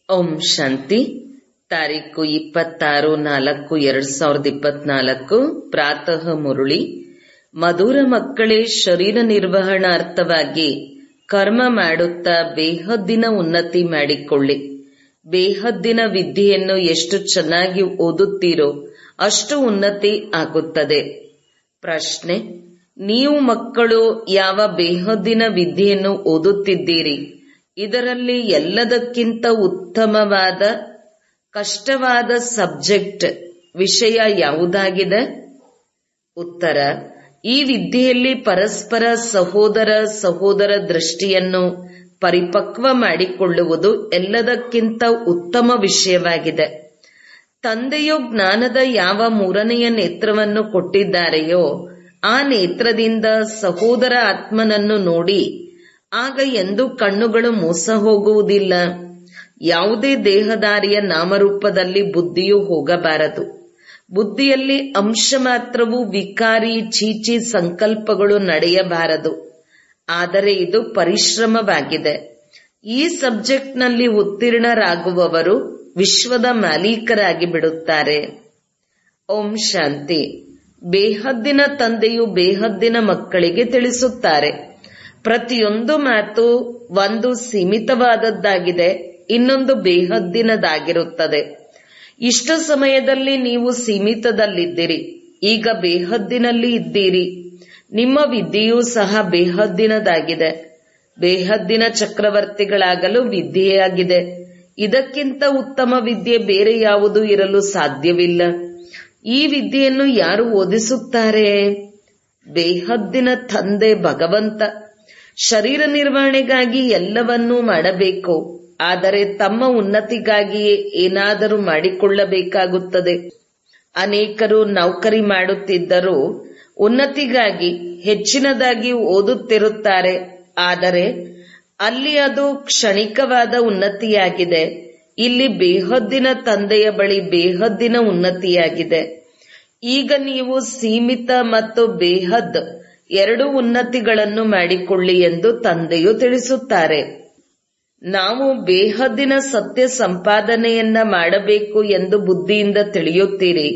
ಓಂ ಶಾಂತಿ ತಾರೀಕು ಇಪ್ಪತ್ತಾರು ನಾಲ್ಕು ಎರಡ್ ಸಾವಿರದ ಇಪ್ಪತ್ನಾಲ್ಕು ಪ್ರಾತಃ ಮುರುಳಿ ಮಧುರ ಮಕ್ಕಳೇ ಶರೀರ ನಿರ್ವಹಣಾರ್ಥವಾಗಿ ಕರ್ಮ ಮಾಡುತ್ತಾ ಬೇಹದ್ದಿನ ಉನ್ನತಿ ಮಾಡಿಕೊಳ್ಳಿ ಬೇಹದ್ದಿನ ವಿದ್ಯೆಯನ್ನು ಎಷ್ಟು ಚೆನ್ನಾಗಿ ಓದುತ್ತೀರೋ ಅಷ್ಟು ಉನ್ನತಿ ಆಗುತ್ತದೆ ಪ್ರಶ್ನೆ ನೀವು ಮಕ್ಕಳು ಯಾವ ಬೇಹದ್ದಿನ ವಿದ್ಯೆಯನ್ನು ಓದುತ್ತಿದ್ದೀರಿ ಇದರಲ್ಲಿ ಎಲ್ಲದಕ್ಕಿಂತ ಉತ್ತಮವಾದ ಕಷ್ಟವಾದ ಸಬ್ಜೆಕ್ಟ್ ವಿಷಯ ಯಾವುದಾಗಿದೆ ಉತ್ತರ ಈ ವಿದ್ಯೆಯಲ್ಲಿ ಪರಸ್ಪರ ಸಹೋದರ ಸಹೋದರ ದೃಷ್ಟಿಯನ್ನು ಪರಿಪಕ್ವ ಮಾಡಿಕೊಳ್ಳುವುದು ಎಲ್ಲದಕ್ಕಿಂತ ಉತ್ತಮ ವಿಷಯವಾಗಿದೆ ತಂದೆಯು ಜ್ಞಾನದ ಯಾವ ಮೂರನೆಯ ನೇತ್ರವನ್ನು ಕೊಟ್ಟಿದ್ದಾರೆಯೋ ಆ ನೇತ್ರದಿಂದ ಸಹೋದರ ಆತ್ಮನನ್ನು ನೋಡಿ ಆಗ ಎಂದು ಕಣ್ಣುಗಳು ಮೋಸ ಹೋಗುವುದಿಲ್ಲ ಯಾವುದೇ ದೇಹದಾರಿಯ ನಾಮರೂಪದಲ್ಲಿ ಬುದ್ಧಿಯು ಹೋಗಬಾರದು ಬುದ್ಧಿಯಲ್ಲಿ ಅಂಶ ಮಾತ್ರವೂ ವಿಕಾರಿ ಚೀಚಿ ಸಂಕಲ್ಪಗಳು ನಡೆಯಬಾರದು ಆದರೆ ಇದು ಪರಿಶ್ರಮವಾಗಿದೆ ಈ ಸಬ್ಜೆಕ್ಟ್ನಲ್ಲಿ ಉತ್ತೀರ್ಣರಾಗುವವರು ವಿಶ್ವದ ಮಾಲೀಕರಾಗಿ ಬಿಡುತ್ತಾರೆ ಓಂ ಶಾಂತಿ ಬೇಹದ್ದಿನ ತಂದೆಯು ಬೇಹದ್ದಿನ ಮಕ್ಕಳಿಗೆ ತಿಳಿಸುತ್ತಾರೆ ಪ್ರತಿಯೊಂದು ಮಾತು ಒಂದು ಸೀಮಿತವಾದದ್ದಾಗಿದೆ ಇನ್ನೊಂದು ಬೇಹದ್ದಿನದಾಗಿರುತ್ತದೆ ಇಷ್ಟ ಸಮಯದಲ್ಲಿ ನೀವು ಸೀಮಿತದಲ್ಲಿದ್ದೀರಿ ಈಗ ಬೇಹದ್ದಿನಲ್ಲಿ ಇದ್ದೀರಿ ನಿಮ್ಮ ವಿದ್ಯೆಯೂ ಸಹ ಬೇಹದ್ದಿನದಾಗಿದೆ ಬೇಹದ್ದಿನ ಚಕ್ರವರ್ತಿಗಳಾಗಲು ವಿದ್ಯೆಯಾಗಿದೆ ಇದಕ್ಕಿಂತ ಉತ್ತಮ ವಿದ್ಯೆ ಬೇರೆ ಯಾವುದು ಇರಲು ಸಾಧ್ಯವಿಲ್ಲ ಈ ವಿದ್ಯೆಯನ್ನು ಯಾರು ಓದಿಸುತ್ತಾರೆ ಬೇಹದ್ದಿನ ತಂದೆ ಭಗವಂತ ಶರೀರ ನಿರ್ವಹಣೆಗಾಗಿ ಎಲ್ಲವನ್ನೂ ಮಾಡಬೇಕು ಆದರೆ ತಮ್ಮ ಉನ್ನತಿಗಾಗಿಯೇ ಏನಾದರೂ ಮಾಡಿಕೊಳ್ಳಬೇಕಾಗುತ್ತದೆ ಅನೇಕರು ನೌಕರಿ ಮಾಡುತ್ತಿದ್ದರೂ ಉನ್ನತಿಗಾಗಿ ಹೆಚ್ಚಿನದಾಗಿ ಓದುತ್ತಿರುತ್ತಾರೆ ಆದರೆ ಅಲ್ಲಿ ಅದು ಕ್ಷಣಿಕವಾದ ಉನ್ನತಿಯಾಗಿದೆ ಇಲ್ಲಿ ಬೇಹದ್ದಿನ ತಂದೆಯ ಬಳಿ ಬೇಹದ್ದಿನ ಉನ್ನತಿಯಾಗಿದೆ ಈಗ ನೀವು ಸೀಮಿತ ಮತ್ತು ಬೇಹದ್ ಎರಡು ಉನ್ನತಿಗಳನ್ನು ಮಾಡಿಕೊಳ್ಳಿ ಎಂದು ತಂದೆಯು ತಿಳಿಸುತ್ತಾರೆ ನಾವು ಬೇಹದ್ದಿನ ಸತ್ಯ ಸಂಪಾದನೆಯನ್ನ ಮಾಡಬೇಕು ಎಂದು ಬುದ್ಧಿಯಿಂದ ತಿಳಿಯುತ್ತೀರಿ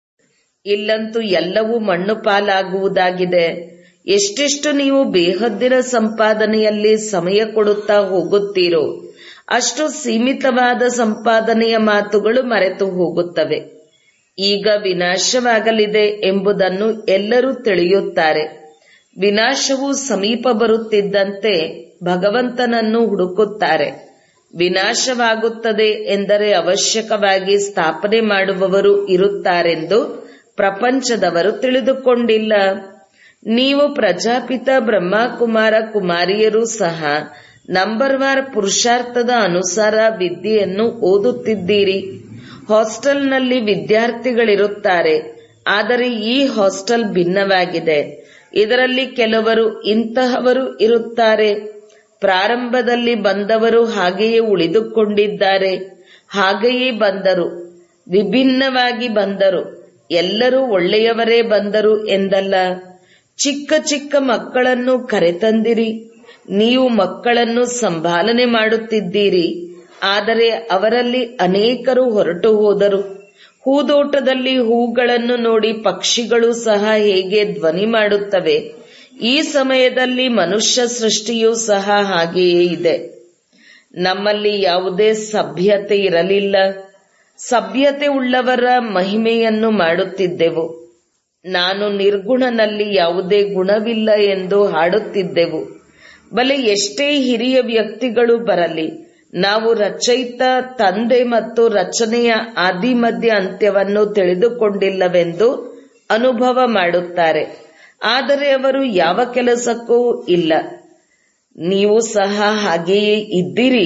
ಇಲ್ಲಂತೂ ಎಲ್ಲವೂ ಮಣ್ಣು ಪಾಲಾಗುವುದಾಗಿದೆ ಎಷ್ಟೆಷ್ಟು ನೀವು ಬೇಹದ್ದಿನ ಸಂಪಾದನೆಯಲ್ಲಿ ಸಮಯ ಕೊಡುತ್ತಾ ಹೋಗುತ್ತೀರೋ ಅಷ್ಟು ಸೀಮಿತವಾದ ಸಂಪಾದನೆಯ ಮಾತುಗಳು ಮರೆತು ಹೋಗುತ್ತವೆ ಈಗ ವಿನಾಶವಾಗಲಿದೆ ಎಂಬುದನ್ನು ಎಲ್ಲರೂ ತಿಳಿಯುತ್ತಾರೆ ವಿನಾಶವು ಸಮೀಪ ಬರುತ್ತಿದ್ದಂತೆ ಭಗವಂತನನ್ನು ಹುಡುಕುತ್ತಾರೆ ವಿನಾಶವಾಗುತ್ತದೆ ಎಂದರೆ ಅವಶ್ಯಕವಾಗಿ ಸ್ಥಾಪನೆ ಮಾಡುವವರು ಇರುತ್ತಾರೆಂದು ಪ್ರಪಂಚದವರು ತಿಳಿದುಕೊಂಡಿಲ್ಲ ನೀವು ಪ್ರಜಾಪಿತ ಬ್ರಹ್ಮಕುಮಾರ ಕುಮಾರಿಯರು ಸಹ ನಂಬರ್ ವಾರ್ ಪುರುಷಾರ್ಥದ ಅನುಸಾರ ವಿದ್ಯೆಯನ್ನು ಓದುತ್ತಿದ್ದೀರಿ ಹಾಸ್ಟೆಲ್ನಲ್ಲಿ ವಿದ್ಯಾರ್ಥಿಗಳಿರುತ್ತಾರೆ ಆದರೆ ಈ ಹಾಸ್ಟೆಲ್ ಭಿನ್ನವಾಗಿದೆ ಇದರಲ್ಲಿ ಕೆಲವರು ಇಂತಹವರು ಇರುತ್ತಾರೆ ಪ್ರಾರಂಭದಲ್ಲಿ ಬಂದವರು ಹಾಗೆಯೇ ಉಳಿದುಕೊಂಡಿದ್ದಾರೆ ಹಾಗೆಯೇ ಬಂದರು ವಿಭಿನ್ನವಾಗಿ ಬಂದರು ಎಲ್ಲರೂ ಒಳ್ಳೆಯವರೇ ಬಂದರು ಎಂದಲ್ಲ ಚಿಕ್ಕ ಚಿಕ್ಕ ಮಕ್ಕಳನ್ನು ಕರೆತಂದಿರಿ ನೀವು ಮಕ್ಕಳನ್ನು ಸಂಭಾಲನೆ ಮಾಡುತ್ತಿದ್ದೀರಿ ಆದರೆ ಅವರಲ್ಲಿ ಅನೇಕರು ಹೊರಟು ಹೋದರು ಹೂದೋಟದಲ್ಲಿ ಹೂಗಳನ್ನು ನೋಡಿ ಪಕ್ಷಿಗಳು ಸಹ ಹೇಗೆ ಧ್ವನಿ ಮಾಡುತ್ತವೆ ಈ ಸಮಯದಲ್ಲಿ ಮನುಷ್ಯ ಸೃಷ್ಟಿಯೂ ಸಹ ಹಾಗೆಯೇ ಇದೆ ನಮ್ಮಲ್ಲಿ ಯಾವುದೇ ಸಭ್ಯತೆ ಇರಲಿಲ್ಲ ಸಭ್ಯತೆ ಉಳ್ಳವರ ಮಹಿಮೆಯನ್ನು ಮಾಡುತ್ತಿದ್ದೆವು ನಾನು ನಿರ್ಗುಣನಲ್ಲಿ ಯಾವುದೇ ಗುಣವಿಲ್ಲ ಎಂದು ಹಾಡುತ್ತಿದ್ದೆವು ಬಲೆ ಎಷ್ಟೇ ಹಿರಿಯ ವ್ಯಕ್ತಿಗಳು ಬರಲಿ ನಾವು ರಚಯಿತ ತಂದೆ ಮತ್ತು ರಚನೆಯ ಆದಿ ಮಧ್ಯ ಅಂತ್ಯವನ್ನು ತಿಳಿದುಕೊಂಡಿಲ್ಲವೆಂದು ಅನುಭವ ಮಾಡುತ್ತಾರೆ ಆದರೆ ಅವರು ಯಾವ ಕೆಲಸಕ್ಕೂ ಇಲ್ಲ ನೀವು ಸಹ ಹಾಗೆಯೇ ಇದ್ದಿರಿ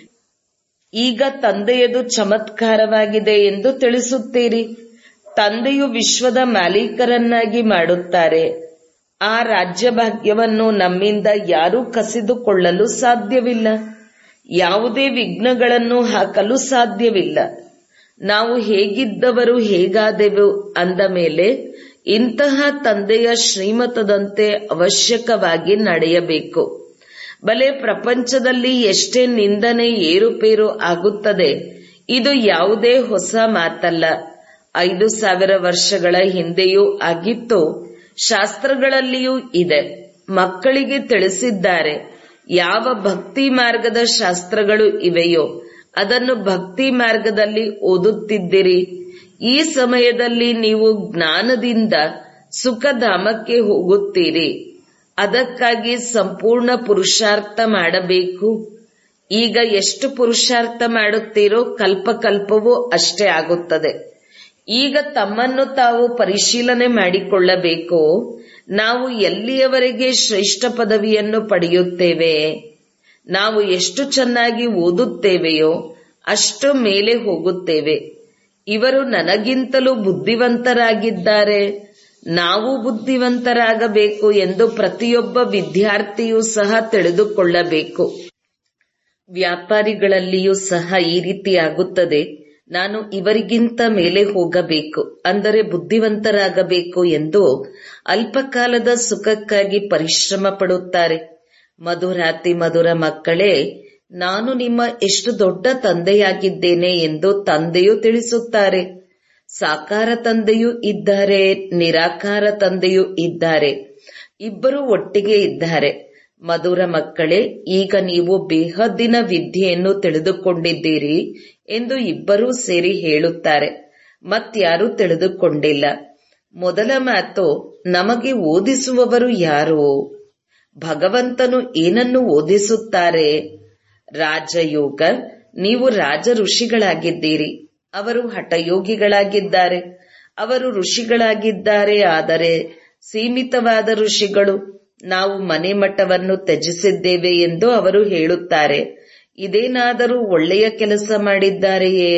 ಈಗ ತಂದೆಯದು ಚಮತ್ಕಾರವಾಗಿದೆ ಎಂದು ತಿಳಿಸುತ್ತೀರಿ ತಂದೆಯು ವಿಶ್ವದ ಮಾಲೀಕರನ್ನಾಗಿ ಮಾಡುತ್ತಾರೆ ಆ ರಾಜ್ಯ ಭಾಗ್ಯವನ್ನು ನಮ್ಮಿಂದ ಯಾರೂ ಕಸಿದುಕೊಳ್ಳಲು ಸಾಧ್ಯವಿಲ್ಲ ಯಾವುದೇ ವಿಘ್ನಗಳನ್ನು ಹಾಕಲು ಸಾಧ್ಯವಿಲ್ಲ ನಾವು ಹೇಗಿದ್ದವರು ಹೇಗಾದೆವು ಅಂದ ಮೇಲೆ ಇಂತಹ ತಂದೆಯ ಶ್ರೀಮತದಂತೆ ಅವಶ್ಯಕವಾಗಿ ನಡೆಯಬೇಕು ಬಲೆ ಪ್ರಪಂಚದಲ್ಲಿ ಎಷ್ಟೇ ನಿಂದನೆ ಏರುಪೇರು ಆಗುತ್ತದೆ ಇದು ಯಾವುದೇ ಹೊಸ ಮಾತಲ್ಲ ಐದು ಸಾವಿರ ವರ್ಷಗಳ ಹಿಂದೆಯೂ ಆಗಿತ್ತು ಶಾಸ್ತ್ರಗಳಲ್ಲಿಯೂ ಇದೆ ಮಕ್ಕಳಿಗೆ ತಿಳಿಸಿದ್ದಾರೆ ಯಾವ ಭಕ್ತಿ ಮಾರ್ಗದ ಶಾಸ್ತ್ರಗಳು ಇವೆಯೋ ಅದನ್ನು ಭಕ್ತಿ ಮಾರ್ಗದಲ್ಲಿ ಓದುತ್ತಿದ್ದಿರಿ ಈ ಸಮಯದಲ್ಲಿ ನೀವು ಜ್ಞಾನದಿಂದ ಸುಖಧಾಮಕ್ಕೆ ಹೋಗುತ್ತೀರಿ ಅದಕ್ಕಾಗಿ ಸಂಪೂರ್ಣ ಪುರುಷಾರ್ಥ ಮಾಡಬೇಕು ಈಗ ಎಷ್ಟು ಪುರುಷಾರ್ಥ ಮಾಡುತ್ತೀರೋ ಕಲ್ಪಕಲ್ಪವೂ ಅಷ್ಟೇ ಆಗುತ್ತದೆ ಈಗ ತಮ್ಮನ್ನು ತಾವು ಪರಿಶೀಲನೆ ಮಾಡಿಕೊಳ್ಳಬೇಕು ನಾವು ಎಲ್ಲಿಯವರೆಗೆ ಶ್ರೇಷ್ಠ ಪದವಿಯನ್ನು ಪಡೆಯುತ್ತೇವೆ ನಾವು ಎಷ್ಟು ಚೆನ್ನಾಗಿ ಓದುತ್ತೇವೆಯೋ ಅಷ್ಟು ಮೇಲೆ ಹೋಗುತ್ತೇವೆ ಇವರು ನನಗಿಂತಲೂ ಬುದ್ಧಿವಂತರಾಗಿದ್ದಾರೆ ನಾವು ಬುದ್ಧಿವಂತರಾಗಬೇಕು ಎಂದು ಪ್ರತಿಯೊಬ್ಬ ವಿದ್ಯಾರ್ಥಿಯೂ ಸಹ ತಿಳಿದುಕೊಳ್ಳಬೇಕು ವ್ಯಾಪಾರಿಗಳಲ್ಲಿಯೂ ಸಹ ಈ ರೀತಿ ಆಗುತ್ತದೆ ನಾನು ಇವರಿಗಿಂತ ಮೇಲೆ ಹೋಗಬೇಕು ಅಂದರೆ ಬುದ್ಧಿವಂತರಾಗಬೇಕು ಎಂದು ಅಲ್ಪಕಾಲದ ಸುಖಕ್ಕಾಗಿ ಪರಿಶ್ರಮ ಪಡುತ್ತಾರೆ ಮಧುರಾತಿ ಮಧುರ ಮಕ್ಕಳೇ ನಾನು ನಿಮ್ಮ ಎಷ್ಟು ದೊಡ್ಡ ತಂದೆಯಾಗಿದ್ದೇನೆ ಎಂದು ತಂದೆಯು ತಿಳಿಸುತ್ತಾರೆ ಸಾಕಾರ ತಂದೆಯೂ ಇದ್ದಾರೆ ನಿರಾಕಾರ ತಂದೆಯೂ ಇದ್ದಾರೆ ಇಬ್ಬರು ಒಟ್ಟಿಗೆ ಇದ್ದಾರೆ ಮಧುರ ಮಕ್ಕಳೇ ಈಗ ನೀವು ಬೇಹದ್ದಿನ ವಿದ್ಯೆಯನ್ನು ತಿಳಿದುಕೊಂಡಿದ್ದೀರಿ ಎಂದು ಇಬ್ಬರೂ ಸೇರಿ ಹೇಳುತ್ತಾರೆ ಮತ್ಯಾರೂ ತಿಳಿದುಕೊಂಡಿಲ್ಲ ಮೊದಲ ಮಾತು ನಮಗೆ ಓದಿಸುವವರು ಯಾರು ಭಗವಂತನು ಏನನ್ನು ಓದಿಸುತ್ತಾರೆ ರಾಜಯೋಗ ನೀವು ರಾಜ ಋಷಿಗಳಾಗಿದ್ದೀರಿ ಅವರು ಹಠಯೋಗಿಗಳಾಗಿದ್ದಾರೆ ಅವರು ಋಷಿಗಳಾಗಿದ್ದಾರೆ ಆದರೆ ಸೀಮಿತವಾದ ಋಷಿಗಳು ನಾವು ಮನೆ ಮಠವನ್ನು ತ್ಯಜಿಸಿದ್ದೇವೆ ಎಂದು ಅವರು ಹೇಳುತ್ತಾರೆ ಇದೇನಾದರೂ ಒಳ್ಳೆಯ ಕೆಲಸ ಮಾಡಿದ್ದಾರೆಯೇ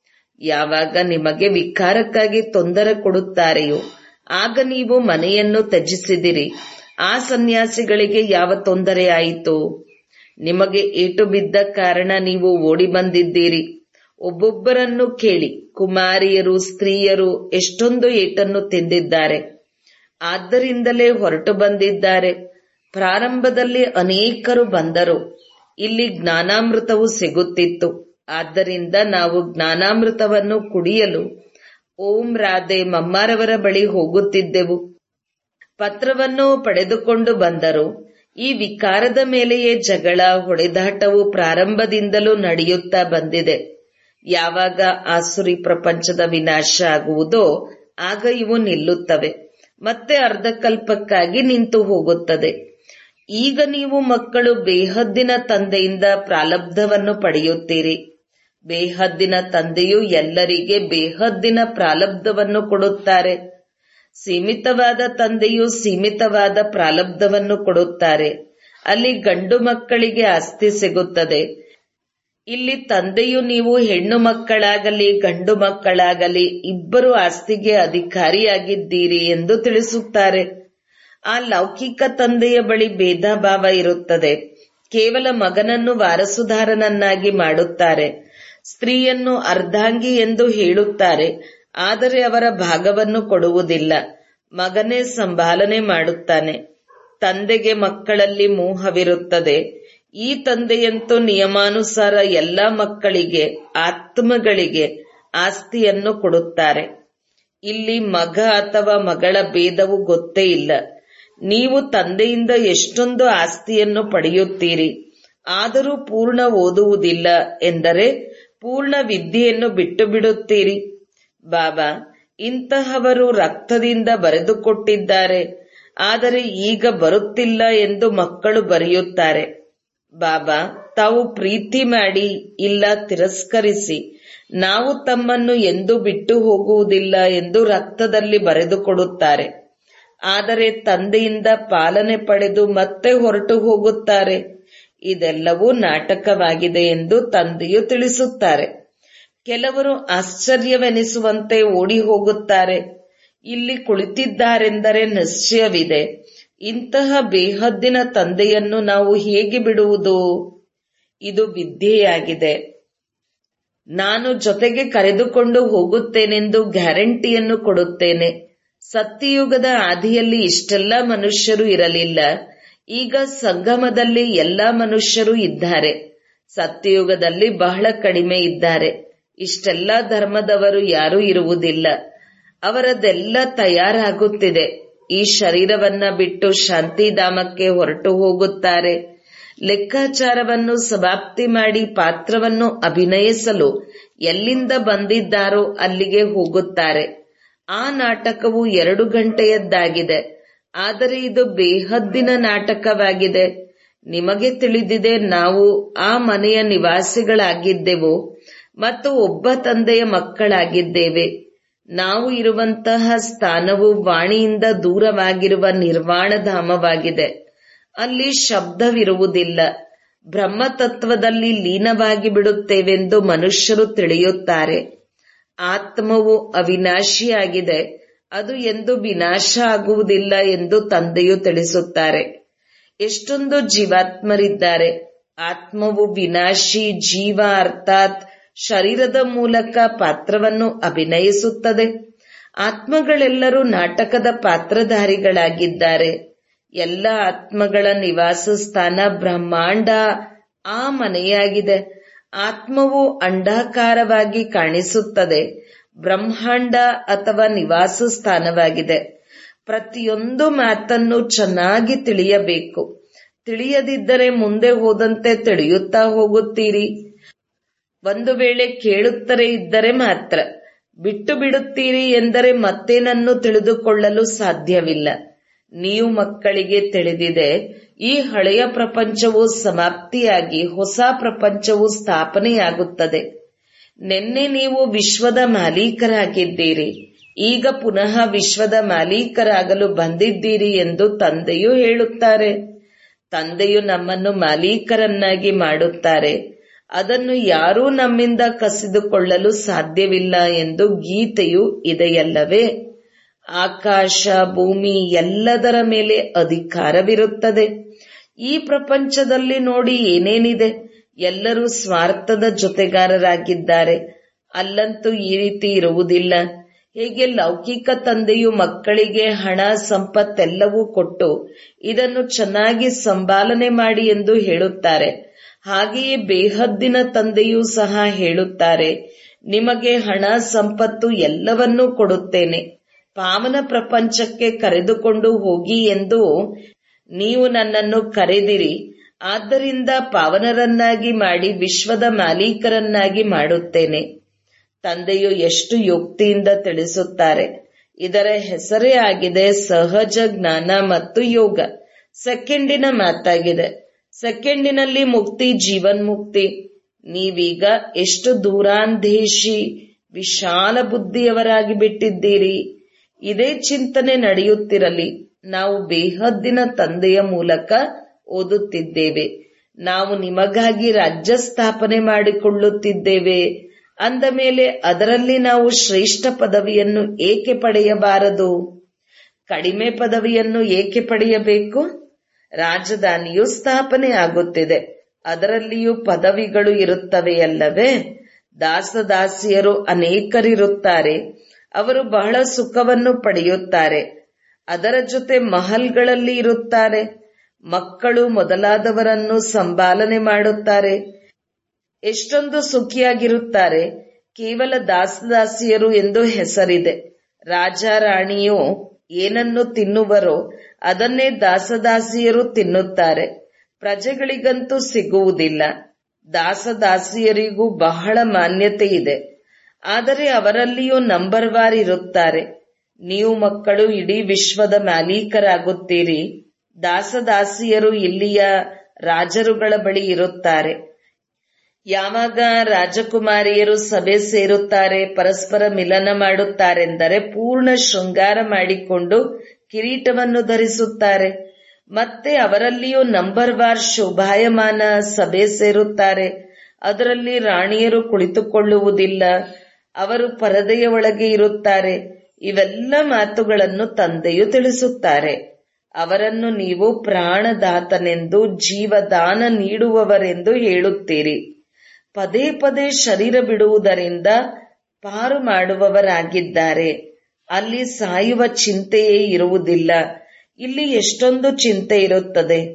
ಯಾವಾಗ ನಿಮಗೆ ವಿಕಾರಕ್ಕಾಗಿ ತೊಂದರೆ ಕೊಡುತ್ತಾರೆಯೋ ಆಗ ನೀವು ಮನೆಯನ್ನು ತ್ಯಜಿಸಿದಿರಿ ಆ ಸನ್ಯಾಸಿಗಳಿಗೆ ಯಾವ ತೊಂದರೆ ಆಯಿತು ನಿಮಗೆ ಏಟು ಬಿದ್ದ ಕಾರಣ ನೀವು ಓಡಿ ಬಂದಿದ್ದೀರಿ ಒಬ್ಬೊಬ್ಬರನ್ನು ಕೇಳಿ ಕುಮಾರಿಯರು ಸ್ತ್ರೀಯರು ಎಷ್ಟೊಂದು ಏಟನ್ನು ತಿಂದಿದ್ದಾರೆ ಆದ್ದರಿಂದಲೇ ಹೊರಟು ಬಂದಿದ್ದಾರೆ ಪ್ರಾರಂಭದಲ್ಲಿ ಅನೇಕರು ಬಂದರು ಇಲ್ಲಿ ಜ್ಞಾನಾಮೃತವು ಸಿಗುತ್ತಿತ್ತು ಆದ್ದರಿಂದ ನಾವು ಜ್ಞಾನಾಮೃತವನ್ನು ಕುಡಿಯಲು ಓಂ ರಾಧೆ ಮಮ್ಮಾರವರ ಬಳಿ ಹೋಗುತ್ತಿದ್ದೆವು ಪತ್ರವನ್ನು ಪಡೆದುಕೊಂಡು ಬಂದರು ಈ ವಿಕಾರದ ಮೇಲೆಯೇ ಜಗಳ ಹೊಡೆದಾಟವು ಪ್ರಾರಂಭದಿಂದಲೂ ನಡೆಯುತ್ತಾ ಬಂದಿದೆ ಯಾವಾಗ ಆಸುರಿ ಪ್ರಪಂಚದ ವಿನಾಶ ಆಗುವುದೋ ಆಗ ಇವು ನಿಲ್ಲುತ್ತವೆ ಮತ್ತೆ ಅರ್ಧಕಲ್ಪಕ್ಕಾಗಿ ನಿಂತು ಹೋಗುತ್ತದೆ ಈಗ ನೀವು ಮಕ್ಕಳು ಬೇಹದ್ದಿನ ತಂದೆಯಿಂದ ಪ್ರಾಲಬ್ಧವನ್ನು ಪಡೆಯುತ್ತೀರಿ ಬೇಹದ್ದಿನ ತಂದೆಯು ಎಲ್ಲರಿಗೆ ಬೇಹದ್ದಿನ ಪ್ರಾಲಬ್ಧವನ್ನು ಕೊಡುತ್ತಾರೆ ಸೀಮಿತವಾದ ತಂದೆಯು ಸೀಮಿತವಾದ ಪ್ರಾಲಬ್ಧವನ್ನು ಕೊಡುತ್ತಾರೆ ಅಲ್ಲಿ ಗಂಡು ಮಕ್ಕಳಿಗೆ ಆಸ್ತಿ ಸಿಗುತ್ತದೆ ಇಲ್ಲಿ ತಂದೆಯು ನೀವು ಹೆಣ್ಣು ಮಕ್ಕಳಾಗಲಿ ಗಂಡು ಮಕ್ಕಳಾಗಲಿ ಇಬ್ಬರು ಆಸ್ತಿಗೆ ಅಧಿಕಾರಿಯಾಗಿದ್ದೀರಿ ಎಂದು ತಿಳಿಸುತ್ತಾರೆ ಆ ಲೌಕಿಕ ತಂದೆಯ ಬಳಿ ಭೇದ ಭಾವ ಇರುತ್ತದೆ ಕೇವಲ ಮಗನನ್ನು ವಾರಸುದಾರನನ್ನಾಗಿ ಮಾಡುತ್ತಾರೆ ಸ್ತ್ರೀಯನ್ನು ಅರ್ಧಾಂಗಿ ಎಂದು ಹೇಳುತ್ತಾರೆ ಆದರೆ ಅವರ ಭಾಗವನ್ನು ಕೊಡುವುದಿಲ್ಲ ಮಗನೇ ಸಂಭಾಲನೆ ಮಾಡುತ್ತಾನೆ ತಂದೆಗೆ ಮಕ್ಕಳಲ್ಲಿ ಮೋಹವಿರುತ್ತದೆ ಈ ತಂದೆಯಂತೂ ನಿಯಮಾನುಸಾರ ಎಲ್ಲ ಮಕ್ಕಳಿಗೆ ಆತ್ಮಗಳಿಗೆ ಆಸ್ತಿಯನ್ನು ಕೊಡುತ್ತಾರೆ ಇಲ್ಲಿ ಮಗ ಅಥವಾ ಮಗಳ ಭೇದವು ಗೊತ್ತೇ ಇಲ್ಲ ನೀವು ತಂದೆಯಿಂದ ಎಷ್ಟೊಂದು ಆಸ್ತಿಯನ್ನು ಪಡೆಯುತ್ತೀರಿ ಆದರೂ ಪೂರ್ಣ ಓದುವುದಿಲ್ಲ ಎಂದರೆ ಪೂರ್ಣ ವಿದ್ಯೆಯನ್ನು ಬಿಟ್ಟು ಬಿಡುತ್ತೀರಿ ಬಾಬಾ ಇಂತಹವರು ರಕ್ತದಿಂದ ಬರೆದುಕೊಟ್ಟಿದ್ದಾರೆ ಆದರೆ ಈಗ ಬರುತ್ತಿಲ್ಲ ಎಂದು ಮಕ್ಕಳು ಬರೆಯುತ್ತಾರೆ ಬಾಬಾ ತಾವು ಪ್ರೀತಿ ಮಾಡಿ ಇಲ್ಲ ತಿರಸ್ಕರಿಸಿ ನಾವು ತಮ್ಮನ್ನು ಎಂದೂ ಬಿಟ್ಟು ಹೋಗುವುದಿಲ್ಲ ಎಂದು ರಕ್ತದಲ್ಲಿ ಬರೆದುಕೊಡುತ್ತಾರೆ ಆದರೆ ತಂದೆಯಿಂದ ಪಾಲನೆ ಪಡೆದು ಮತ್ತೆ ಹೊರಟು ಹೋಗುತ್ತಾರೆ ಇದೆಲ್ಲವೂ ನಾಟಕವಾಗಿದೆ ಎಂದು ತಂದೆಯು ತಿಳಿಸುತ್ತಾರೆ ಕೆಲವರು ಆಶ್ಚರ್ಯವೆನಿಸುವಂತೆ ಓಡಿ ಹೋಗುತ್ತಾರೆ ಇಲ್ಲಿ ಕುಳಿತಿದ್ದಾರೆಂದರೆ ನಿಶ್ಚಯವಿದೆ ಇಂತಹ ಬೇಹದ್ದಿನ ತಂದೆಯನ್ನು ನಾವು ಹೇಗೆ ಬಿಡುವುದು ಇದು ವಿದ್ಯೆಯಾಗಿದೆ ನಾನು ಜೊತೆಗೆ ಕರೆದುಕೊಂಡು ಹೋಗುತ್ತೇನೆಂದು ಗ್ಯಾರಂಟಿಯನ್ನು ಕೊಡುತ್ತೇನೆ ಸತ್ಯಯುಗದ ಆದಿಯಲ್ಲಿ ಇಷ್ಟೆಲ್ಲ ಮನುಷ್ಯರು ಇರಲಿಲ್ಲ ಈಗ ಸಂಗಮದಲ್ಲಿ ಎಲ್ಲ ಮನುಷ್ಯರು ಇದ್ದಾರೆ ಸತ್ಯಯುಗದಲ್ಲಿ ಬಹಳ ಕಡಿಮೆ ಇದ್ದಾರೆ ಇಷ್ಟೆಲ್ಲ ಧರ್ಮದವರು ಯಾರೂ ಇರುವುದಿಲ್ಲ ಅವರದೆಲ್ಲ ತಯಾರಾಗುತ್ತಿದೆ ಈ ಶರೀರವನ್ನ ಬಿಟ್ಟು ಶಾಂತಿಧಾಮಕ್ಕೆ ಹೊರಟು ಹೋಗುತ್ತಾರೆ ಲೆಕ್ಕಾಚಾರವನ್ನು ಸಮಾಪ್ತಿ ಮಾಡಿ ಪಾತ್ರವನ್ನು ಅಭಿನಯಿಸಲು ಎಲ್ಲಿಂದ ಬಂದಿದ್ದಾರೋ ಅಲ್ಲಿಗೆ ಹೋಗುತ್ತಾರೆ ಆ ನಾಟಕವು ಎರಡು ಗಂಟೆಯದ್ದಾಗಿದೆ ಆದರೆ ಇದು ಬೇಹದ್ದಿನ ನಾಟಕವಾಗಿದೆ ನಿಮಗೆ ತಿಳಿದಿದೆ ನಾವು ಆ ಮನೆಯ ನಿವಾಸಿಗಳಾಗಿದ್ದೆವು ಮತ್ತು ಒಬ್ಬ ತಂದೆಯ ಮಕ್ಕಳಾಗಿದ್ದೇವೆ ನಾವು ಇರುವಂತಹ ಸ್ಥಾನವು ವಾಣಿಯಿಂದ ದೂರವಾಗಿರುವ ನಿರ್ವಾಣಧಾಮವಾಗಿದೆ ಅಲ್ಲಿ ಶಬ್ದವಿರುವುದಿಲ್ಲ ಬ್ರಹ್ಮತತ್ವದಲ್ಲಿ ಲೀನವಾಗಿ ಬಿಡುತ್ತೇವೆಂದು ಮನುಷ್ಯರು ತಿಳಿಯುತ್ತಾರೆ ಆತ್ಮವು ಅವಿನಾಶಿಯಾಗಿದೆ ಅದು ಎಂದು ವಿನಾಶ ಆಗುವುದಿಲ್ಲ ಎಂದು ತಂದೆಯು ತಿಳಿಸುತ್ತಾರೆ ಎಷ್ಟೊಂದು ಜೀವಾತ್ಮರಿದ್ದಾರೆ ಆತ್ಮವು ವಿನಾಶಿ ಜೀವ ಅರ್ಥಾತ್ ಶರೀರದ ಮೂಲಕ ಪಾತ್ರವನ್ನು ಅಭಿನಯಿಸುತ್ತದೆ ಆತ್ಮಗಳೆಲ್ಲರೂ ನಾಟಕದ ಪಾತ್ರಧಾರಿಗಳಾಗಿದ್ದಾರೆ ಎಲ್ಲ ಆತ್ಮಗಳ ನಿವಾಸ ಸ್ಥಾನ ಬ್ರಹ್ಮಾಂಡ ಆ ಮನೆಯಾಗಿದೆ ಆತ್ಮವು ಅಂಡಾಕಾರವಾಗಿ ಕಾಣಿಸುತ್ತದೆ ಬ್ರಹ್ಮಾಂಡ ಅಥವಾ ನಿವಾಸ ಸ್ಥಾನವಾಗಿದೆ ಪ್ರತಿಯೊಂದು ಮಾತನ್ನು ಚೆನ್ನಾಗಿ ತಿಳಿಯಬೇಕು ತಿಳಿಯದಿದ್ದರೆ ಮುಂದೆ ಹೋದಂತೆ ತಿಳಿಯುತ್ತಾ ಹೋಗುತ್ತೀರಿ ಒಂದು ವೇಳೆ ಕೇಳುತ್ತಲೇ ಇದ್ದರೆ ಮಾತ್ರ ಬಿಟ್ಟು ಬಿಡುತ್ತೀರಿ ಎಂದರೆ ಮತ್ತೇನನ್ನು ತಿಳಿದುಕೊಳ್ಳಲು ಸಾಧ್ಯವಿಲ್ಲ ನೀವು ಮಕ್ಕಳಿಗೆ ತಿಳಿದಿದೆ ಈ ಹಳೆಯ ಪ್ರಪಂಚವು ಸಮಾಪ್ತಿಯಾಗಿ ಹೊಸ ಪ್ರಪಂಚವು ಸ್ಥಾಪನೆಯಾಗುತ್ತದೆ ನಿನ್ನೆ ನೀವು ವಿಶ್ವದ ಮಾಲೀಕರಾಗಿದ್ದೀರಿ ಈಗ ಪುನಃ ವಿಶ್ವದ ಮಾಲೀಕರಾಗಲು ಬಂದಿದ್ದೀರಿ ಎಂದು ತಂದೆಯು ಹೇಳುತ್ತಾರೆ ತಂದೆಯು ನಮ್ಮನ್ನು ಮಾಲೀಕರನ್ನಾಗಿ ಮಾಡುತ್ತಾರೆ ಅದನ್ನು ಯಾರೂ ನಮ್ಮಿಂದ ಕಸಿದುಕೊಳ್ಳಲು ಸಾಧ್ಯವಿಲ್ಲ ಎಂದು ಗೀತೆಯು ಇದೆಯಲ್ಲವೇ ಆಕಾಶ ಭೂಮಿ ಎಲ್ಲದರ ಮೇಲೆ ಅಧಿಕಾರವಿರುತ್ತದೆ ಈ ಪ್ರಪಂಚದಲ್ಲಿ ನೋಡಿ ಏನೇನಿದೆ ಎಲ್ಲರೂ ಸ್ವಾರ್ಥದ ಜೊತೆಗಾರರಾಗಿದ್ದಾರೆ ಅಲ್ಲಂತೂ ಈ ರೀತಿ ಇರುವುದಿಲ್ಲ ಹೇಗೆ ಲೌಕಿಕ ತಂದೆಯು ಮಕ್ಕಳಿಗೆ ಹಣ ಸಂಪತ್ತೆಲ್ಲವೂ ಕೊಟ್ಟು ಇದನ್ನು ಚೆನ್ನಾಗಿ ಸಂಭಾಲನೆ ಮಾಡಿ ಎಂದು ಹೇಳುತ್ತಾರೆ ಹಾಗೆಯೇ ಬೇಹದ್ದಿನ ತಂದೆಯೂ ಸಹ ಹೇಳುತ್ತಾರೆ ನಿಮಗೆ ಹಣ ಸಂಪತ್ತು ಎಲ್ಲವನ್ನೂ ಕೊಡುತ್ತೇನೆ ಪಾವನ ಪ್ರಪಂಚಕ್ಕೆ ಕರೆದುಕೊಂಡು ಹೋಗಿ ಎಂದು ನೀವು ನನ್ನನ್ನು ಕರೆದಿರಿ ಆದ್ದರಿಂದ ಪಾವನರನ್ನಾಗಿ ಮಾಡಿ ವಿಶ್ವದ ಮಾಲೀಕರನ್ನಾಗಿ ಮಾಡುತ್ತೇನೆ ತಂದೆಯು ಎಷ್ಟು ಯುಕ್ತಿಯಿಂದ ತಿಳಿಸುತ್ತಾರೆ ಇದರ ಹೆಸರೇ ಆಗಿದೆ ಸಹಜ ಜ್ಞಾನ ಮತ್ತು ಯೋಗ ಸೆಕೆಂಡಿನ ಮಾತಾಗಿದೆ ಸೆಕೆಂಡಿನಲ್ಲಿ ಮುಕ್ತಿ ಜೀವನ್ಮುಕ್ತಿ ನೀವೀಗ ಎಷ್ಟು ದೂರಾಂಧೇಶಿ ವಿಶಾಲ ಬುದ್ಧಿಯವರಾಗಿ ಬಿಟ್ಟಿದ್ದೀರಿ ಇದೇ ಚಿಂತನೆ ನಡೆಯುತ್ತಿರಲಿ ನಾವು ಬೇಹದ್ದಿನ ತಂದೆಯ ಮೂಲಕ ಓದುತ್ತಿದ್ದೇವೆ ನಾವು ನಿಮಗಾಗಿ ರಾಜ್ಯ ಸ್ಥಾಪನೆ ಮಾಡಿಕೊಳ್ಳುತ್ತಿದ್ದೇವೆ ಅಂದ ಮೇಲೆ ಅದರಲ್ಲಿ ನಾವು ಶ್ರೇಷ್ಠ ಪದವಿಯನ್ನು ಏಕೆ ಪಡೆಯಬಾರದು ಕಡಿಮೆ ಪದವಿಯನ್ನು ಏಕೆ ಪಡೆಯಬೇಕು ರಾಜಧಾನಿಯು ಸ್ಥಾಪನೆ ಆಗುತ್ತಿದೆ ಅದರಲ್ಲಿಯೂ ಪದವಿಗಳು ಇರುತ್ತವೆಯಲ್ಲವೇ ದಾಸದಾಸಿಯರು ಅನೇಕರಿರುತ್ತಾರೆ ಅವರು ಬಹಳ ಸುಖವನ್ನು ಪಡೆಯುತ್ತಾರೆ ಅದರ ಜೊತೆ ಮಹಲ್ಗಳಲ್ಲಿ ಇರುತ್ತಾರೆ ಮಕ್ಕಳು ಮೊದಲಾದವರನ್ನು ಸಂಭಾಲನೆ ಮಾಡುತ್ತಾರೆ ಎಷ್ಟೊಂದು ಸುಖಿಯಾಗಿರುತ್ತಾರೆ ಕೇವಲ ದಾಸದಾಸಿಯರು ಎಂದು ಹೆಸರಿದೆ ರಾಜ ರಾಣಿಯು ಏನನ್ನು ತಿನ್ನುವರೋ ಅದನ್ನೇ ದಾಸದಾಸಿಯರು ತಿನ್ನುತ್ತಾರೆ ಪ್ರಜೆಗಳಿಗಂತೂ ಸಿಗುವುದಿಲ್ಲ ದಾಸದಾಸಿಯರಿಗೂ ಬಹಳ ಮಾನ್ಯತೆ ಇದೆ ಆದರೆ ಅವರಲ್ಲಿಯೂ ನಂಬರ್ ವಾರ್ ಇರುತ್ತಾರೆ ನೀವು ಮಕ್ಕಳು ಇಡೀ ವಿಶ್ವದ ಮಾಲೀಕರಾಗುತ್ತೀರಿ ದಾಸದಾಸಿಯರು ಇಲ್ಲಿಯ ರಾಜರುಗಳ ಬಳಿ ಇರುತ್ತಾರೆ ಯಾವಾಗ ರಾಜಕುಮಾರಿಯರು ಸಭೆ ಸೇರುತ್ತಾರೆ ಪರಸ್ಪರ ಮಿಲನ ಮಾಡುತ್ತಾರೆಂದರೆ ಪೂರ್ಣ ಶೃಂಗಾರ ಮಾಡಿಕೊಂಡು ಕಿರೀಟವನ್ನು ಧರಿಸುತ್ತಾರೆ ಮತ್ತೆ ಅವರಲ್ಲಿಯೂ ನಂಬರ್ ವಾರ್ ಶೋಭಾಯಮಾನ ಸಭೆ ಸೇರುತ್ತಾರೆ ಅದರಲ್ಲಿ ರಾಣಿಯರು ಕುಳಿತುಕೊಳ್ಳುವುದಿಲ್ಲ ಅವರು ಪರದೆಯ ಒಳಗೆ ಇರುತ್ತಾರೆ ಇವೆಲ್ಲ ಮಾತುಗಳನ್ನು ತಂದೆಯು ತಿಳಿಸುತ್ತಾರೆ ಅವರನ್ನು ನೀವು ಪ್ರಾಣದಾತನೆಂದು ಜೀವದಾನ ನೀಡುವವರೆಂದು ಹೇಳುತ್ತೀರಿ ಪದೇ ಪದೇ ಶರೀರ ಬಿಡುವುದರಿಂದ ಪಾರು ಮಾಡುವವರಾಗಿದ್ದಾರೆ ಅಲ್ಲಿ ಸಾಯುವ ಚಿಂತೆಯೇ ಇರುವುದಿಲ್ಲ ಇಲ್ಲಿ ಎಷ್ಟೊಂದು ಚಿಂತೆ ಇರುತ್ತದೆ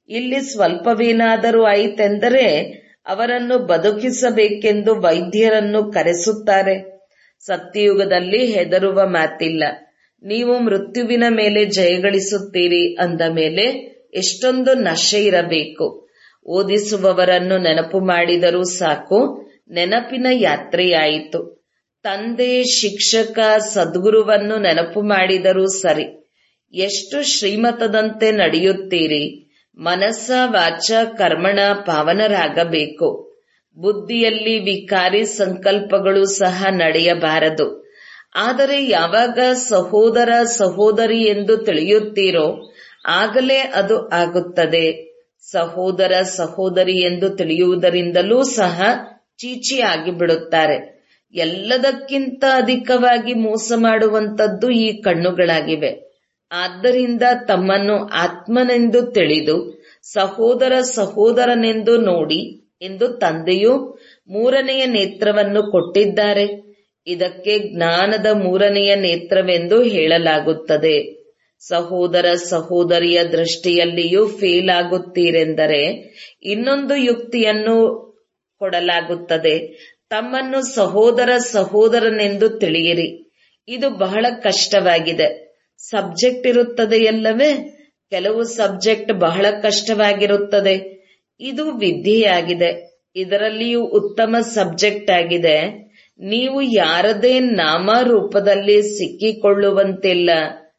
ಇಲ್ಲಿ ಸ್ವಲ್ಪವೇನಾದರೂ ಆಯಿತೆಂದರೆ ಅವರನ್ನು ಬದುಕಿಸಬೇಕೆಂದು ವೈದ್ಯರನ್ನು ಕರೆಸುತ್ತಾರೆ ಸತ್ಯಯುಗದಲ್ಲಿ ಹೆದರುವ ಮಾತಿಲ್ಲ ನೀವು ಮೃತ್ಯುವಿನ ಮೇಲೆ ಜಯಗಳಿಸುತ್ತೀರಿ ಅಂದ ಮೇಲೆ ಎಷ್ಟೊಂದು ನಶೆ ಇರಬೇಕು ಓದಿಸುವವರನ್ನು ನೆನಪು ಮಾಡಿದರೂ ಸಾಕು ನೆನಪಿನ ಯಾತ್ರೆಯಾಯಿತು ತಂದೆ ಶಿಕ್ಷಕ ಸದ್ಗುರುವನ್ನು ನೆನಪು ಮಾಡಿದರೂ ಸರಿ ಎಷ್ಟು ಶ್ರೀಮತದಂತೆ ನಡೆಯುತ್ತೀರಿ ಮನಸ್ಸ ವಾಚ ಕರ್ಮಣ ಪಾವನರಾಗಬೇಕು ಬುದ್ಧಿಯಲ್ಲಿ ವಿಕಾರಿ ಸಂಕಲ್ಪಗಳು ಸಹ ನಡೆಯಬಾರದು ಆದರೆ ಯಾವಾಗ ಸಹೋದರ ಸಹೋದರಿ ಎಂದು ತಿಳಿಯುತ್ತೀರೋ ಆಗಲೇ ಅದು ಆಗುತ್ತದೆ ಸಹೋದರ ಸಹೋದರಿ ಎಂದು ತಿಳಿಯುವುದರಿಂದಲೂ ಸಹ ಚೀಚಿ ಆಗಿಬಿಡುತ್ತಾರೆ ಎಲ್ಲದಕ್ಕಿಂತ ಅಧಿಕವಾಗಿ ಮೋಸ ಮಾಡುವಂತದ್ದು ಈ ಕಣ್ಣುಗಳಾಗಿವೆ ಆದ್ದರಿಂದ ತಮ್ಮನ್ನು ಆತ್ಮನೆಂದು ತಿಳಿದು ಸಹೋದರ ಸಹೋದರನೆಂದು ನೋಡಿ ಎಂದು ತಂದೆಯು ಮೂರನೆಯ ನೇತ್ರವನ್ನು ಕೊಟ್ಟಿದ್ದಾರೆ ಇದಕ್ಕೆ ಜ್ಞಾನದ ಮೂರನೆಯ ನೇತ್ರವೆಂದು ಹೇಳಲಾಗುತ್ತದೆ ಸಹೋದರ ಸಹೋದರಿಯ ದೃಷ್ಟಿಯಲ್ಲಿಯೂ ಫೇಲ್ ಆಗುತ್ತೀರೆಂದರೆ ಇನ್ನೊಂದು ಯುಕ್ತಿಯನ್ನು ಕೊಡಲಾಗುತ್ತದೆ ತಮ್ಮನ್ನು ಸಹೋದರ ಸಹೋದರನೆಂದು ತಿಳಿಯಿರಿ ಇದು ಬಹಳ ಕಷ್ಟವಾಗಿದೆ ಸಬ್ಜೆಕ್ಟ್ ಇರುತ್ತದೆಯಲ್ಲವೇ ಕೆಲವು ಸಬ್ಜೆಕ್ಟ್ ಬಹಳ ಕಷ್ಟವಾಗಿರುತ್ತದೆ ಇದು ವಿದ್ಯೆಯಾಗಿದೆ ಇದರಲ್ಲಿಯೂ ಉತ್ತಮ ಸಬ್ಜೆಕ್ಟ್ ಆಗಿದೆ ನೀವು ಯಾರದೇ ನಾಮ ರೂಪದಲ್ಲಿ ಸಿಕ್ಕಿಕೊಳ್ಳುವಂತಿಲ್ಲ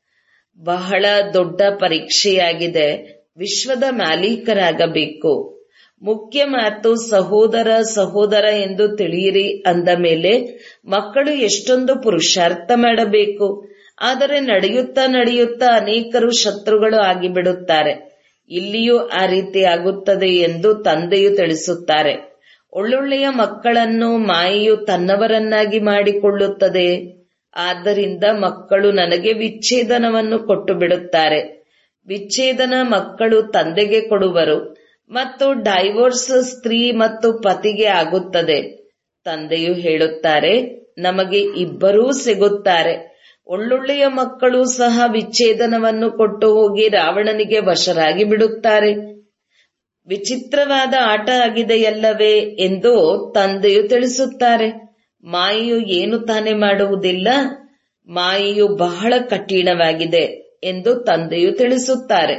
ಬಹಳ ದೊಡ್ಡ ಪರೀಕ್ಷೆಯಾಗಿದೆ ವಿಶ್ವದ ಮಾಲೀಕರಾಗಬೇಕು ಮುಖ್ಯ ಮಾತು ಸಹೋದರ ಸಹೋದರ ಎಂದು ತಿಳಿಯಿರಿ ಅಂದ ಮೇಲೆ ಮಕ್ಕಳು ಎಷ್ಟೊಂದು ಪುರುಷಾರ್ಥ ಮಾಡಬೇಕು ಆದರೆ ನಡೆಯುತ್ತಾ ನಡೆಯುತ್ತಾ ಅನೇಕರು ಶತ್ರುಗಳು ಆಗಿಬಿಡುತ್ತಾರೆ ಇಲ್ಲಿಯೂ ಆ ರೀತಿ ಆಗುತ್ತದೆ ಎಂದು ತಂದೆಯು ತಿಳಿಸುತ್ತಾರೆ ಒಳ್ಳೊಳ್ಳೆಯ ಮಕ್ಕಳನ್ನು ಮಾಯೆಯು ತನ್ನವರನ್ನಾಗಿ ಮಾಡಿಕೊಳ್ಳುತ್ತದೆ ಆದ್ದರಿಂದ ಮಕ್ಕಳು ನನಗೆ ವಿಚ್ಛೇದನವನ್ನು ಕೊಟ್ಟು ಬಿಡುತ್ತಾರೆ ವಿಚ್ಛೇದನ ಮಕ್ಕಳು ತಂದೆಗೆ ಕೊಡುವರು ಮತ್ತು ಡೈವೋರ್ಸ್ ಸ್ತ್ರೀ ಮತ್ತು ಪತಿಗೆ ಆಗುತ್ತದೆ ತಂದೆಯು ಹೇಳುತ್ತಾರೆ ನಮಗೆ ಇಬ್ಬರೂ ಸಿಗುತ್ತಾರೆ ಒಳ್ಳೊಳ್ಳೆಯ ಮಕ್ಕಳು ಸಹ ವಿಚ್ಛೇದನವನ್ನು ಕೊಟ್ಟು ಹೋಗಿ ರಾವಣನಿಗೆ ವಶರಾಗಿ ಬಿಡುತ್ತಾರೆ ವಿಚಿತ್ರವಾದ ಆಟ ಆಗಿದೆಯಲ್ಲವೇ ಎಂದು ತಂದೆಯು ತಿಳಿಸುತ್ತಾರೆ ಮಾಯೆಯು ಏನು ತಾನೇ ಮಾಡುವುದಿಲ್ಲ ಮಾಯೆಯು ಬಹಳ ಕಠಿಣವಾಗಿದೆ ಎಂದು ತಂದೆಯು ತಿಳಿಸುತ್ತಾರೆ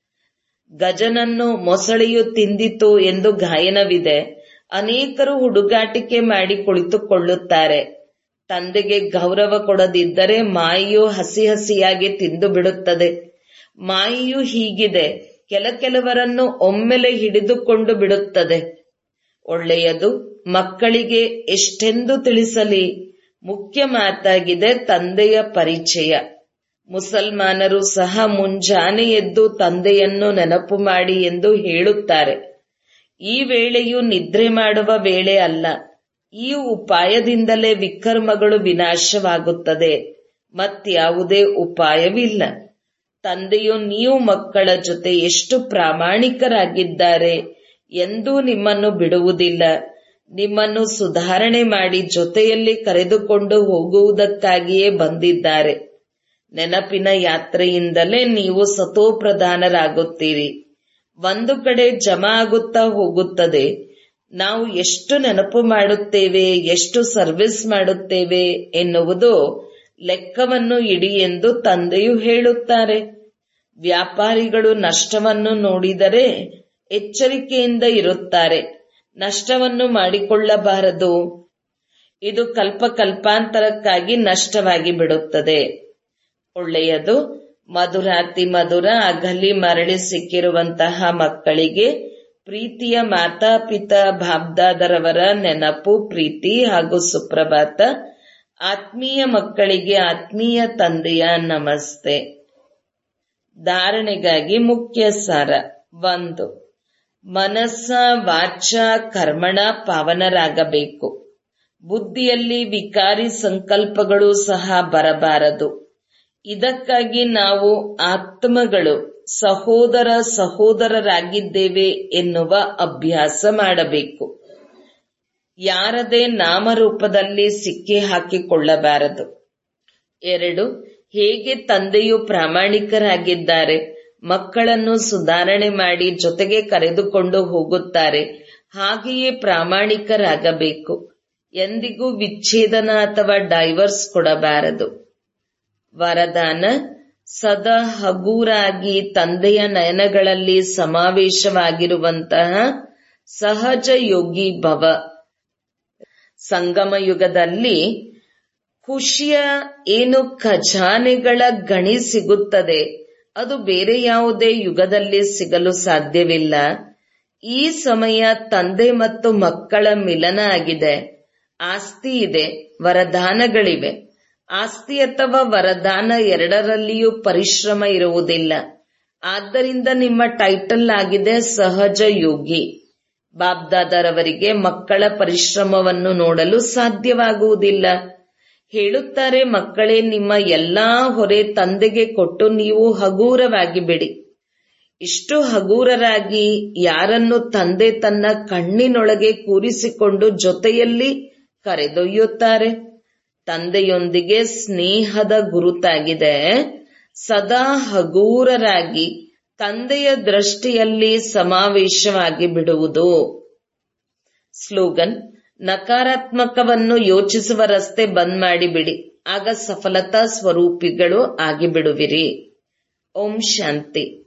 ಗಜನನ್ನು ಮೊಸಳೆಯು ತಿಂದಿತು ಎಂದು ಗಾಯನವಿದೆ ಅನೇಕರು ಹುಡುಗಾಟಿಕೆ ಮಾಡಿ ಕುಳಿತುಕೊಳ್ಳುತ್ತಾರೆ ತಂದೆಗೆ ಗೌರವ ಕೊಡದಿದ್ದರೆ ಮಾಯೆಯು ಹಸಿ ಹಸಿಯಾಗಿ ತಿಂದು ಬಿಡುತ್ತದೆ ಮಾಯೆಯು ಹೀಗಿದೆ ಕೆಲ ಕೆಲವರನ್ನು ಒಮ್ಮೆಲೆ ಹಿಡಿದುಕೊಂಡು ಬಿಡುತ್ತದೆ ಒಳ್ಳೆಯದು ಮಕ್ಕಳಿಗೆ ಎಷ್ಟೆಂದು ತಿಳಿಸಲಿ ಮುಖ್ಯ ಮಾತಾಗಿದೆ ತಂದೆಯ ಪರಿಚಯ ಮುಸಲ್ಮಾನರು ಸಹ ಮುಂಜಾನೆ ಎದ್ದು ತಂದೆಯನ್ನು ನೆನಪು ಮಾಡಿ ಎಂದು ಹೇಳುತ್ತಾರೆ ಈ ವೇಳೆಯು ನಿದ್ರೆ ಮಾಡುವ ವೇಳೆ ಅಲ್ಲ ಈ ಉಪಾಯದಿಂದಲೇ ವಿಕರ್ಮಗಳು ವಿನಾಶವಾಗುತ್ತದೆ ಮತ್ಯಾವುದೇ ಉಪಾಯವಿಲ್ಲ ತಂದೆಯು ನೀವು ಮಕ್ಕಳ ಜೊತೆ ಎಷ್ಟು ಪ್ರಾಮಾಣಿಕರಾಗಿದ್ದಾರೆ ಎಂದೂ ನಿಮ್ಮನ್ನು ಬಿಡುವುದಿಲ್ಲ ನಿಮ್ಮನ್ನು ಸುಧಾರಣೆ ಮಾಡಿ ಜೊತೆಯಲ್ಲಿ ಕರೆದುಕೊಂಡು ಹೋಗುವುದಕ್ಕಾಗಿಯೇ ಬಂದಿದ್ದಾರೆ ನೆನಪಿನ ಯಾತ್ರೆಯಿಂದಲೇ ನೀವು ಸತೋಪ್ರಧಾನರಾಗುತ್ತೀರಿ ಒಂದು ಕಡೆ ಜಮಾ ಆಗುತ್ತಾ ಹೋಗುತ್ತದೆ ನಾವು ಎಷ್ಟು ನೆನಪು ಮಾಡುತ್ತೇವೆ ಎಷ್ಟು ಸರ್ವಿಸ್ ಮಾಡುತ್ತೇವೆ ಎನ್ನುವುದು ಲೆಕ್ಕವನ್ನು ಇಡಿ ಎಂದು ತಂದೆಯು ಹೇಳುತ್ತಾರೆ ವ್ಯಾಪಾರಿಗಳು ನಷ್ಟವನ್ನು ನೋಡಿದರೆ ಎಚ್ಚರಿಕೆಯಿಂದ ಇರುತ್ತಾರೆ ನಷ್ಟವನ್ನು ಮಾಡಿಕೊಳ್ಳಬಾರದು ಇದು ಕಲ್ಪ ಕಲ್ಪಾಂತರಕ್ಕಾಗಿ ನಷ್ಟವಾಗಿ ಬಿಡುತ್ತದೆ ಒಳ್ಳೆಯದು ಮಧುರಾತಿ ಮಧುರ ಅಗಲಿ ಮರಳಿ ಸಿಕ್ಕಿರುವಂತಹ ಮಕ್ಕಳಿಗೆ ಪ್ರೀತಿಯ ಮಾತಾಪಿತಾ ಬಾಬ್ದಾದರವರ ನೆನಪು ಪ್ರೀತಿ ಹಾಗೂ ಸುಪ್ರಭಾತ ಆತ್ಮೀಯ ಮಕ್ಕಳಿಗೆ ಆತ್ಮೀಯ ತಂದೆಯ ನಮಸ್ತೆ ಧಾರಣೆಗಾಗಿ ಮುಖ್ಯ ಸಾರ ಒಂದು ಮನಸ್ಸ ವಾಚ ಕರ್ಮಣ ಪಾವನರಾಗಬೇಕು ಬುದ್ಧಿಯಲ್ಲಿ ವಿಕಾರಿ ಸಂಕಲ್ಪಗಳು ಸಹ ಬರಬಾರದು ಇದಕ್ಕಾಗಿ ನಾವು ಆತ್ಮಗಳು ಸಹೋದರ ಸಹೋದರರಾಗಿದ್ದೇವೆ ಎನ್ನುವ ಅಭ್ಯಾಸ ಮಾಡಬೇಕು ಯಾರದೇ ನಾಮರೂಪದಲ್ಲಿ ಸಿಕ್ಕಿ ಹಾಕಿಕೊಳ್ಳಬಾರದು ಎರಡು ಹೇಗೆ ತಂದೆಯು ಪ್ರಾಮಾಣಿಕರಾಗಿದ್ದಾರೆ ಮಕ್ಕಳನ್ನು ಸುಧಾರಣೆ ಮಾಡಿ ಜೊತೆಗೆ ಕರೆದುಕೊಂಡು ಹೋಗುತ್ತಾರೆ ಹಾಗೆಯೇ ಪ್ರಾಮಾಣಿಕರಾಗಬೇಕು ಎಂದಿಗೂ ವಿಚ್ಛೇದನ ಅಥವಾ ಡೈವರ್ಸ್ ಕೊಡಬಾರದು ವರದಾನ ಸದಾ ಹಗೂರಾಗಿ ತಂದೆಯ ನಯನಗಳಲ್ಲಿ ಸಮಾವೇಶವಾಗಿರುವಂತಹ ಸಹಜ ಯೋಗಿ ಭವ ಸಂಗಮ ಯುಗದಲ್ಲಿ ಖುಷಿಯ ಏನು ಖಜಾನೆಗಳ ಗಣಿ ಸಿಗುತ್ತದೆ ಅದು ಬೇರೆ ಯಾವುದೇ ಯುಗದಲ್ಲಿ ಸಿಗಲು ಸಾಧ್ಯವಿಲ್ಲ ಈ ಸಮಯ ತಂದೆ ಮತ್ತು ಮಕ್ಕಳ ಮಿಲನ ಆಗಿದೆ ಆಸ್ತಿ ಇದೆ ವರದಾನಗಳಿವೆ ಆಸ್ತಿ ಅಥವಾ ವರದಾನ ಎರಡರಲ್ಲಿಯೂ ಪರಿಶ್ರಮ ಇರುವುದಿಲ್ಲ ಆದ್ದರಿಂದ ನಿಮ್ಮ ಟೈಟಲ್ ಆಗಿದೆ ಸಹಜ ಯೋಗಿ ಬಾಬ್ದಾದರವರಿಗೆ ಮಕ್ಕಳ ಪರಿಶ್ರಮವನ್ನು ನೋಡಲು ಸಾಧ್ಯವಾಗುವುದಿಲ್ಲ ಹೇಳುತ್ತಾರೆ ಮಕ್ಕಳೇ ನಿಮ್ಮ ಎಲ್ಲಾ ಹೊರೆ ತಂದೆಗೆ ಕೊಟ್ಟು ನೀವು ಹಗೂರವಾಗಿ ಬಿಡಿ ಇಷ್ಟು ಹಗೂರರಾಗಿ ಯಾರನ್ನು ತಂದೆ ತನ್ನ ಕಣ್ಣಿನೊಳಗೆ ಕೂರಿಸಿಕೊಂಡು ಜೊತೆಯಲ್ಲಿ ಕರೆದೊಯ್ಯುತ್ತಾರೆ ತಂದೆಯೊಂದಿಗೆ ಸ್ನೇಹದ ಗುರುತಾಗಿದೆ ಸದಾ ಹಗೂರರಾಗಿ ತಂದೆಯ ದೃಷ್ಟಿಯಲ್ಲಿ ಸಮಾವೇಶವಾಗಿ ಬಿಡುವುದು ಸ್ಲೋಗನ್ ನಕಾರಾತ್ಮಕವನ್ನು ಯೋಚಿಸುವ ರಸ್ತೆ ಬಂದ್ ಮಾಡಿಬಿಡಿ ಆಗ ಸಫಲತಾ ಸ್ವರೂಪಿಗಳು ಆಗಿಬಿಡುವಿರಿ ಓಂ ಶಾಂತಿ